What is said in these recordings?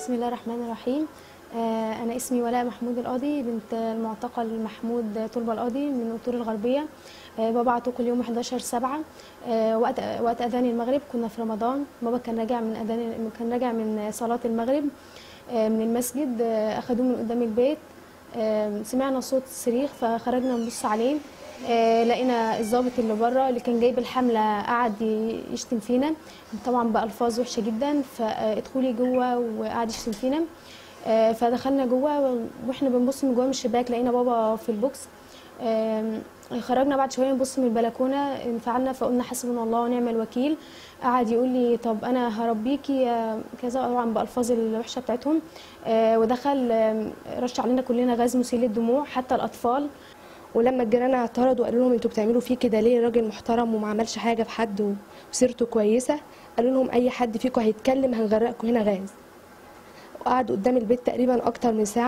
بسم الله الرحمن الرحيم آه، أنا اسمي ولاء محمود القاضي بنت المعتقل محمود طلبة القاضي من الأطور الغربية آه، بابا عتوق اليوم 11 7 وقت وقت أذان المغرب كنا في رمضان بابا كان راجع من أذان كان راجع من صلاة المغرب آه، من المسجد آه، أخدوه من قدام البيت آه، سمعنا صوت صريخ فخرجنا نبص عليه آه، لقينا الضابط اللي بره اللي كان جايب الحمله قعد ي- يشتم فينا طبعا بألفاظ وحشه جدا فادخلي جوه وقعد يشتم فينا آه، فدخلنا جوه واحنا بنبص من جوه من الشباك لقينا بابا في البوكس آم، خرجنا بعد شويه نبص من البلكونه انفعلنا فقلنا حسبنا الله ونعم الوكيل قعد يقول لي طب انا هربيكي آه، كذا طبعا بالفاظ الوحشه بتاعتهم آه، ودخل آم، رش علينا كلنا غاز مسيل الدموع حتى الاطفال ولما الجيران اعترضوا قالوا لهم انتوا بتعملوا فيه كده ليه راجل محترم وما عملش حاجه في حد وسيرته كويسه قالوا لهم اي حد فيكم هيتكلم هنغرقكم هنا غاز وقعدوا قدام البيت تقريبا اكتر من ساعه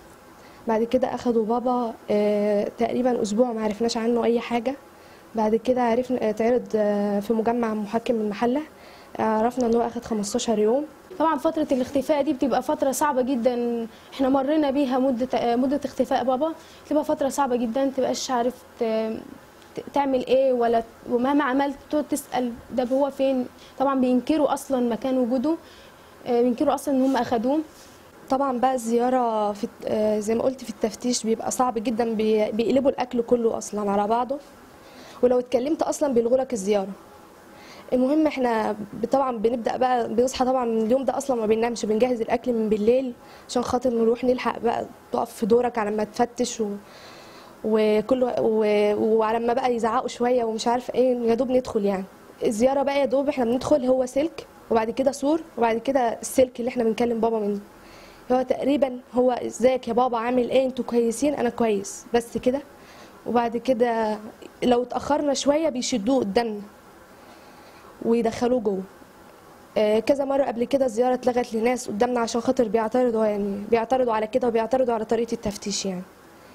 بعد كده اخدوا بابا آه، تقريبا اسبوع ما عرفناش عنه اي حاجه بعد كده عرفنا اتعرض آه، في مجمع محكم المحله عرفنا ان هو اخد 15 يوم طبعا فترة الاختفاء دي بتبقى فترة صعبة جدا احنا مرينا بيها مدة مدة اختفاء بابا بتبقى فترة صعبة جدا متبقاش عارف ت- ت- تعمل ايه ولا ومهما عملت تقعد تسأل ده هو فين طبعا بينكروا اصلا مكان وجوده آه، بينكروا اصلا ان هم اخدوه طبعا بقى الزيارة في آه، زي ما قلت في التفتيش بيبقى صعب جدا بي- بيقلبوا الأكل كله أصلا على بعضه ولو اتكلمت أصلا بيلغولك الزيارة المهم احنا ب- طبعا بنبدأ بقى بنصحى طبعا من اليوم ده أصلا ما بننامش بنجهز الأكل من بالليل عشان خاطر نروح نلحق بقى تقف في دورك على ما تفتش و... وكله و... وعلى ما بقى يزعقوا شوية ومش عارف ايه يا دوب ندخل يعني الزيارة بقى يا دوب احنا بندخل هو سلك وبعد كده سور وبعد كده السلك اللي احنا بنكلم بابا منه هو تقريبا هو ازيك يا بابا عامل ايه انتوا كويسين انا كويس بس كده وبعد كده لو اتاخرنا شويه بيشدوه قدامنا ويدخلوه جوه آه، كذا مره قبل كده الزياره اتلغت لناس قدامنا عشان خاطر بيعترضوا يعني بيعترضوا على كده وبيعترضوا على طريقه التفتيش يعني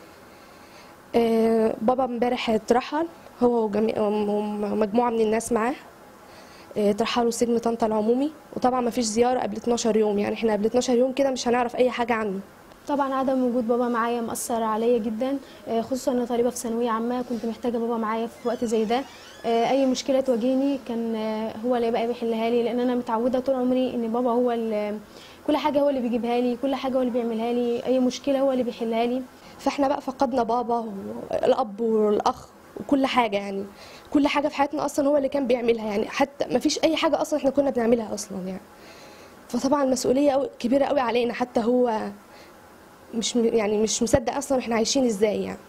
آه، بابا امبارح اترحل هو وجميع ومجموعه من الناس معاه آه، اترحلوا سجن طنطا العمومي وطبعا ما فيش زياره قبل 12 يوم يعني احنا قبل 12 يوم كده مش هنعرف اي حاجه عنه طبعا عدم وجود بابا معايا مأثر عليا جدا آه، خصوصا انا طالبه في ثانويه عامه كنت محتاجه بابا معايا في وقت زي ده آه، اي مشكله تواجهني كان آه، هو اللي بقى بيحلها لي لان انا متعوده طول عمري ان بابا هو اللي كل حاجه هو اللي بيجيبها لي كل حاجه هو اللي بيعملها لي اي مشكله هو اللي بيحلها لي فاحنا بقى فقدنا بابا والاب والاخ وكل حاجه يعني كل حاجه في حياتنا اصلا هو اللي كان بيعملها يعني حتى ما فيش اي حاجه اصلا احنا كنا بنعملها اصلا يعني فطبعا المسؤوليه أوي كبيره قوي علينا حتى هو مش م- يعني مش مصدق اصلا احنا عايشين ازاي يعني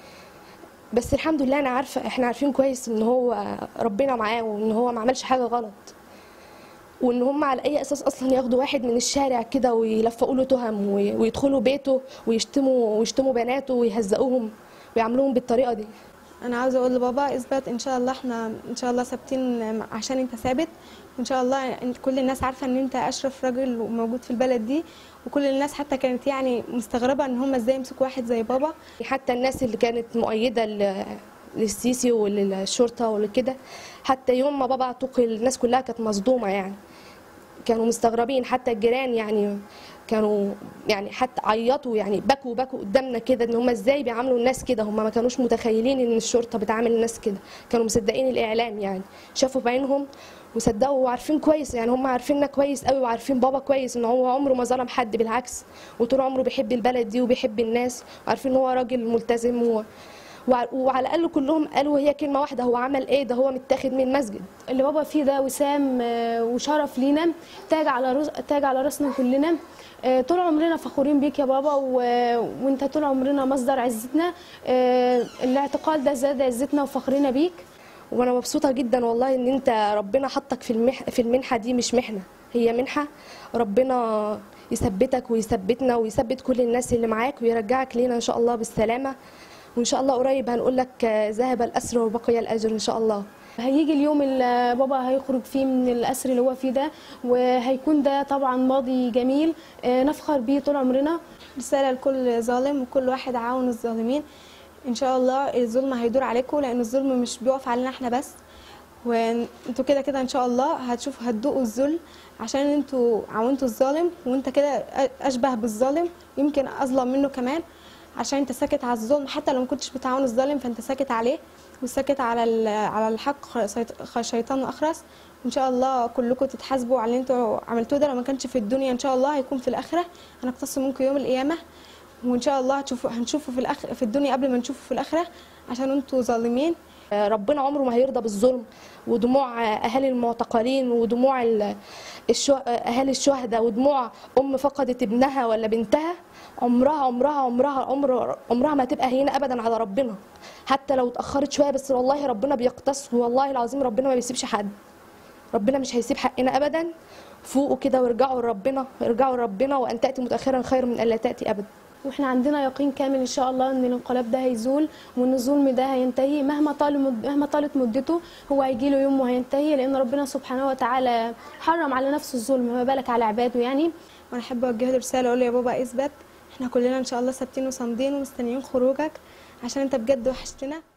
بس الحمد لله انا عارفه احنا عارفين كويس ان هو ربنا معاه وان هو ما عملش حاجه غلط وان هم على اي اساس اصلا ياخدوا واحد من الشارع كده ويلفقوا له تهم وي- ويدخلوا بيته ويشتموا ويشتموا بناته ويهزقوهم ويعملوهم بالطريقه دي انا عاوزه اقول لبابا اثبت ان شاء الله احنا ان شاء الله ثابتين عشان انت ثابت وان شاء الله انت كل الناس عارفه ان انت اشرف راجل وموجود في البلد دي وكل الناس حتى كانت يعني مستغربه ان هم ازاي يمسكوا واحد زي بابا حتى الناس اللي كانت مؤيده ل- للسيسي وللشرطه ولكده حتى يوم ما بابا اعتقل الناس كلها كانت مصدومه يعني كانوا مستغربين حتى الجيران يعني كانوا يعني حتى عيطوا يعني بكوا بكوا قدامنا كده ان هم ازاي بيعاملوا الناس كده هم ما كانوش متخيلين ان الشرطه بتعامل الناس كده كانوا مصدقين الاعلام يعني شافوا بعينهم وصدقوا وعارفين كويس يعني هم عارفيننا كويس قوي وعارفين بابا كويس ان هو عمره ما ظلم حد بالعكس وطول عمره بيحب البلد دي وبيحب الناس وعارفين ان هو راجل ملتزم و... وع- وعلى الاقل كلهم قالوا هي كلمه واحده هو عمل ايه ده هو متاخد من المسجد اللي بابا فيه ده وسام آه، وشرف لينا تاج على رز... تاج على راسنا كلنا آه، طول عمرنا فخورين بيك يا بابا و... وانت طول عمرنا مصدر عزتنا آه، الاعتقال ده زاد عزتنا وفخرنا بيك وانا مبسوطه جدا والله ان انت ربنا حطك في المح في المنحه دي مش محنه هي منحه ربنا يثبتك ويثبتنا ويثبت كل الناس اللي معاك ويرجعك لينا ان شاء الله بالسلامه وان شاء الله قريب هنقول لك آه، ذهب الاسر وبقي الاجر ان شاء الله هيجي اليوم اللي بابا هيخرج فيه من الأسر اللي هو فيه ده وهيكون ده طبعا ماضي جميل آه، نفخر بيه طول عمرنا رساله لكل ظالم وكل واحد عاون الظالمين ان شاء الله الظلم هيدور عليكم لان الظلم مش بيقف علينا احنا بس وانتوا كده كده ان شاء الله هتشوفوا هتدوقوا الذل عشان انتوا عاونتوا الظالم وانت كده اشبه بالظالم يمكن اظلم منه كمان عشان انت ساكت على الظلم حتى لو ما كنتش بتعاون الظالم فانت ساكت عليه وساكت على ال- على الحق شيط- شيطان اخرس وان شاء الله كلكم تتحاسبوا على اللي انتوا عملتوه ده لو ما كانش في الدنيا ان شاء الله هيكون في الاخره هنقتص منكم يوم القيامه وان شاء الله هتشوفوا هنشوفه في الأخ... في الدنيا قبل ما نشوفه في الاخره عشان انتوا ظالمين ربنا عمره ما هيرضى بالظلم ودموع اهالي المعتقلين ودموع ال- الشو... اهالي الشهداء ودموع ام فقدت ابنها ولا بنتها عمرها عمرها عمرها عمر عمرها ما تبقى هينه ابدا على ربنا حتى لو اتاخرت شويه بس والله ربنا بيقتص والله العظيم ربنا ما بيسيبش حد ربنا مش هيسيب حقنا ابدا فوقوا كده وارجعوا لربنا ارجعوا لربنا وان تاتي متاخرا خير من الا تاتي ابدا واحنا عندنا يقين كامل ان شاء الله ان الانقلاب ده هيزول وان الظلم ده هينتهي مهما طال مد... مهما طالت مدته هو هيجي له يوم وهينتهي لان ربنا سبحانه وتعالى حرم على نفسه الظلم ما بالك على عباده يعني وانا احب اوجه له رساله اقول له يا بابا اثبت احنا كلنا ان شاء الله ثابتين وصامدين ومستنيين خروجك عشان انت بجد وحشتنا